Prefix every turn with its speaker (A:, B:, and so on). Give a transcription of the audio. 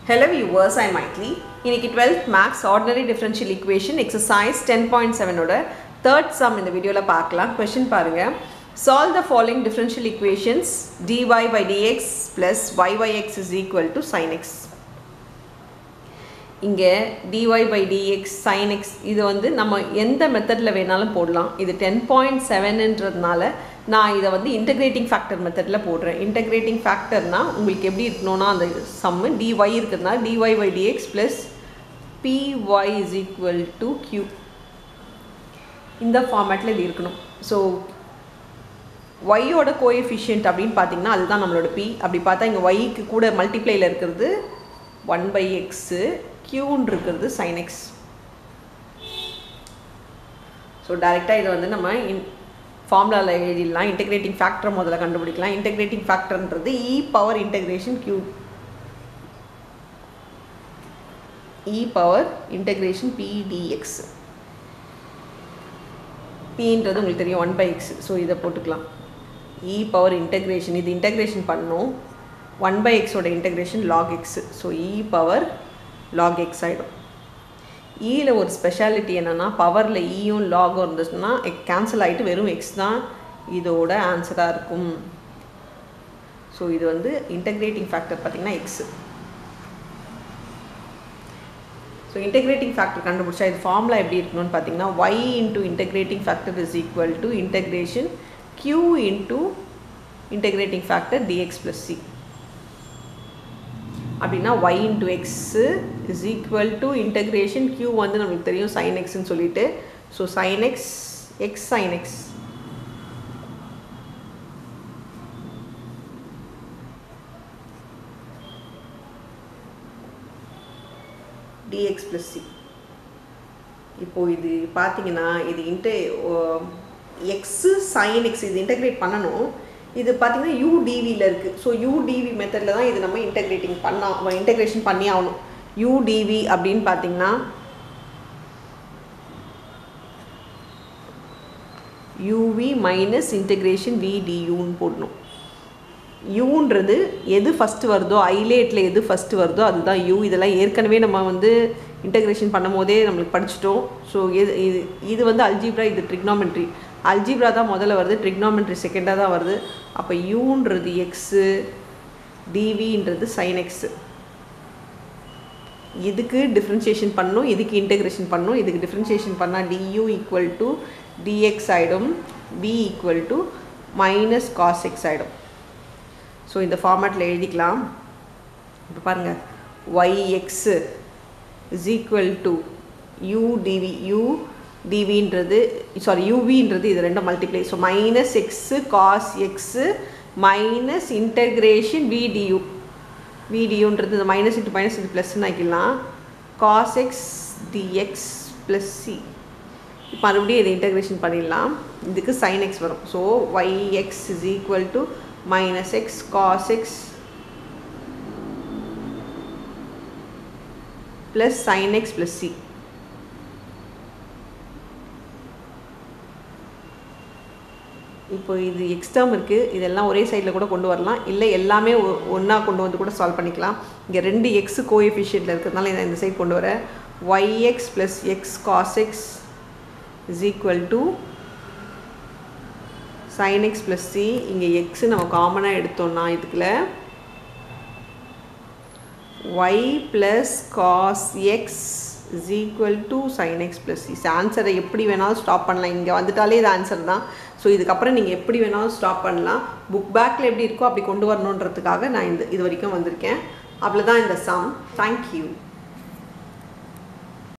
A: Hello viewers, I'm Maitli. இன்னைக்கு 12th maths ordinary differential equation exercise ten point செவனோட third sum இந்த வீடியோவில் பார்க்கலாம் கொஷின் பாருங்கள் solve the following differential equations dy by dx plus yyx is equal to sin x இங்கே dy by dx sin x இது வந்து நம்ம எந்த மெத்தடில் வேணாலும் போடலாம் இது டென் பாயிண்ட் செவனுன்றதுனால நான் இதை வந்து இன்டகிரேட்டிங் ஃபேக்டர் மெத்தடில் போடுறேன் இன்டகிரேட்டிங் ஃபேக்டர்னா உங்களுக்கு எப்படி இருக்கணும்னா அந்த சம்மு dy இருக்கிறதுனால dy by dx plus py is equal to q இந்த ஃபார்மேட்டில் இது இருக்கணும் ஸோ ஒய்யோட கோஎஃபிஷியன்ட் அப்படின்னு பார்த்தீங்கன்னா அதுதான் நம்மளோட பி அப்படி பார்த்தா இங்கே ஒய்க்கு கூட மல்டிப்ளையில் இருக்கிறது ஒன் பை எக்ஸு க்யூன்னு இருக்கிறது சைன் எக்ஸ் ஸோ டைரெக்டாக இதை வந்து நம்ம இன் ஃபார்முலாவில் எழுதிடலாம் இன்டெகிரேட்டிங் ஃபேக்டர் முதல்ல கண்டுபிடிக்கலாம் இன்டெகிரேட்டிங் ஃபேக்டர்ன்றது e power integration q e power integration p dx பின்றது உங்களுக்கு தெரியும் ஒன் பை எக்ஸ் ஸோ இதை போட்டுக்கலாம் இ பவர் இன்டெகிரேஷன் இது இன்டெகிரேஷன் பண்ணணும் ஒன் பை எக்ஸோட integration log x so e power log x ஆகிடும் ஈயில் ஒரு ஸ்பெஷாலிட்டி என்னென்னா பவரில் ஈயும் லாகும் இருந்துச்சுன்னா கேன்சல் ஆகிட்டு வெறும் எக்ஸ் தான் இதோட ஆன்சராக இருக்கும் ஸோ இது வந்து இன்டெகிரேட்டிங் ஃபேக்டர் பார்த்திங்கன்னா எக்ஸு ஸோ இன்டெகிரேட்டிங் ஃபேக்டர் கண்டுபிடிச்சா இது ஃபார்முலா எப்படி இருக்கணும்னு பார்த்தீங்கன்னா y into integrating factor is equal to integration q into integrating factor dx plus c அப்படின்னா y into x is equal to integration q வந்து நம்மளுக்கு தெரியும் சைன் எக்ஸ்ன்னு சொல்லிட்டு so sine x x sine x dx plus c இப்போது இது பார்த்தீங்கன்னா இது இன்ட எக்ஸு சைன் எக்ஸ் இது இன்டகிரேட் பண்ணணும் இது பார்த்தீங்கன்னா யூடிவியில் இருக்குது ஸோ யூடிவி மெத்தடில் தான் இது நம்ம இன்டகிரேட்டிங் பண்ணா இன்டகிரேஷன் பண்ணி ஆகணும் யூடிவி அப்படின்னு பார்த்தீங்கன்னா யூவி மைனஸ் இன்டகிரேஷன் விடியூன்னு போடணும் யூன்றது எது ஃபஸ்ட்டு வருதோ ஐலேட்டில் எது ஃபஸ்ட்டு வருதோ அதுதான் யூ இதெல்லாம் ஏற்கனவே நம்ம வந்து இன்டகிரேஷன் பண்ணும் போதே நம்மளுக்கு படிச்சிட்டோம் ஸோ எது இது இது வந்து அல்ஜிப்ரா இது ட்ரிக்னாமெண்ட்ரி அல்ஜிப்ரா தான் முதல்ல வருது ட்ரிக்னாமெண்ட்ரி செகண்டாக தான் வருது அப்போ யூன்றது எக்ஸு டிவின்றது சைன் எக்ஸு இதுக்கு டிஃப்ரென்ஷியேஷன் பண்ணணும் இதுக்கு இன்டகிரேஷன் பண்ணணும் இதுக்கு டிஃப்ரென்ஷியேஷன் பண்ணால் டியூ ஈக்குவல் டு டிஎக்ஸ் ஆகிடும் v equal to minus cos x ஆகிடும் ஸோ இந்த ஃபார்மேட்டில் எழுதிக்கலாம் இப்போ பாருங்கள் y x is equal to u dv u டிவின்றது சாரி யூவின்றது இது ரெண்டும் multiply so minus x cos x minus integration v du விடியூன்றது இந்த மைனஸ் இன்ட்டு மைனஸ் இன்ட்டு ப்ளஸ்ன்னு ஆக்கிடலாம் cos x dx plus C இப்போ மறுபடியும் இதை இன்டகிரேஷன் பண்ணிடலாம் இதுக்கு சைன் எக்ஸ் வரும் so y x is equal to minus x cos x plus sin x plus c இப்போ இது எக்ஸ்டர்ம் இருக்குது இதெல்லாம் ஒரே சைடில் கூட கொண்டு வரலாம் இல்லை எல்லாமே ஒன்றா கொண்டு வந்து கூட சால்வ் பண்ணிக்கலாம் இங்கே ரெண்டு எக்ஸு கோஎஃபிஷியன்ட்டில் இருக்கிறதுனால இதை இந்த சைட் கொண்டு வரேன் y x plus x cos x is equal to sin x plus c இங்கே x நம்ம காமனாக எடுத்தோம்னா இதுக்குள்ள y plus cos x is equal to sin x plus c ஆன்சரை எப்படி வேணாலும் ஸ்டாப் பண்ணலாம் இங்கே வந்துட்டாலே இது ஆன்சர் தான் ஸோ இதுக்கப்புறம் நீங்கள் எப்படி வேணாலும் ஸ்டாப் பண்ணலாம் புக் பேக்கில் எப்படி இருக்கோ அப்படி கொண்டு வரணுன்றதுக்காக நான் இந்த இது வரைக்கும் வந்திருக்கேன் அவ்வளோதான் இந்த சம் தேங்க்யூ